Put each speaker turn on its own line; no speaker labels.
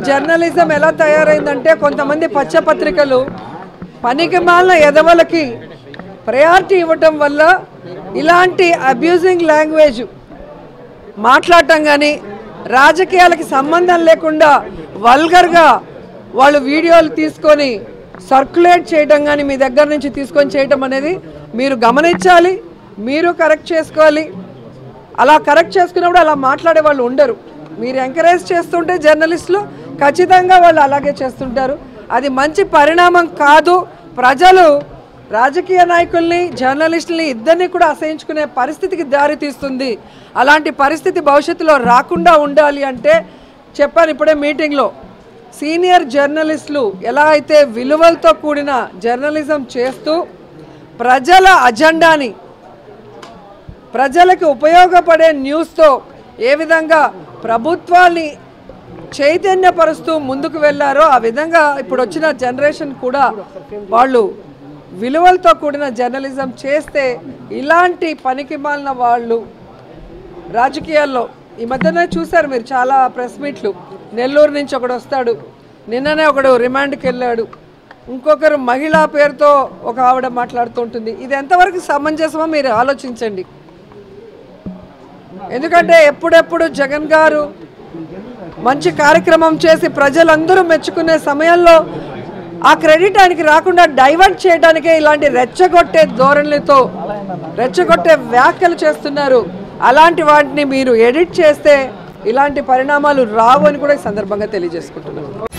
journalism ఎలా తయారైందంటే కొంతమంది పచ్చపత్రికలు పనికి మాలిన ఎదవలకి ప్రయారిటీ ఇవ్వటం వల్ల ఇలాంటి అబ్యూజింగ్ లాంగ్వేజ్ మాట్లాడటం కానీ రాజకీయాలకి సంబంధం లేకుండా వల్గర్గా వాళ్ళు వీడియోలు తీసుకొని సర్క్యులేట్ చేయడం కానీ మీ దగ్గర నుంచి తీసుకొని చేయటం అనేది మీరు గమనించాలి మీరు కరెక్ట్ చేసుకోవాలి అలా కరెక్ట్ చేసుకున్నప్పుడు అలా మాట్లాడే వాళ్ళు ఉండరు మీరు ఎంకరేజ్ చేస్తుంటే జర్నలిస్టులు ఖచ్చితంగా వాళ్ళు అలాగే చేస్తుంటారు అది మంచి పరిణామం కాదు ప్రజలు రాజకీయ నాయకుల్ని జర్నలిస్టుల్ని ఇద్దరిని కూడా అసహించుకునే పరిస్థితికి దారి తీస్తుంది అలాంటి పరిస్థితి భవిష్యత్తులో రాకుండా ఉండాలి అంటే చెప్పాను ఇప్పుడే మీటింగ్లో సీనియర్ జర్నలిస్టులు ఎలా అయితే విలువలతో కూడిన జర్నలిజం చేస్తూ ప్రజల అజెండాని ప్రజలకు ఉపయోగపడే న్యూస్తో ఏ విధంగా ప్రభుత్వాన్ని చైతన్యపరుస్తూ ముందుకు వెళ్ళారో ఆ విధంగా ఇప్పుడు వచ్చిన జనరేషన్ కూడా వాళ్ళు విలువలతో కూడిన జర్నలిజం చేస్తే ఇలాంటి పనికి మాలిన వాళ్ళు రాజకీయాల్లో ఈ మధ్యనే చూశారు మీరు చాలా ప్రెస్ మీట్లు నెల్లూరు నుంచి ఒకడు వస్తాడు నిన్ననే ఒకడు రిమాండ్కి వెళ్ళాడు ఇంకొకరు మహిళా పేరుతో ఒక ఆవిడ మాట్లాడుతూ ఉంటుంది ఇది ఎంతవరకు సమంజసమో మీరు ఆలోచించండి ఎందుకంటే ఎప్పుడెప్పుడు జగన్ గారు మంచి కార్యక్రమం చేసి ప్రజలందరూ మెచ్చుకునే సమయంలో ఆ క్రెడిట్ ఆయనకి రాకుండా డైవర్ట్ చేయడానికే ఇలాంటి రెచ్చగొట్టే ధోరణులతో రెచ్చగొట్టే వ్యాఖ్యలు చేస్తున్నారు అలాంటి వాటిని మీరు ఎడిట్ చేస్తే ఇలాంటి పరిణామాలు రావు అని కూడా ఈ సందర్భంగా తెలియజేసుకుంటున్నాను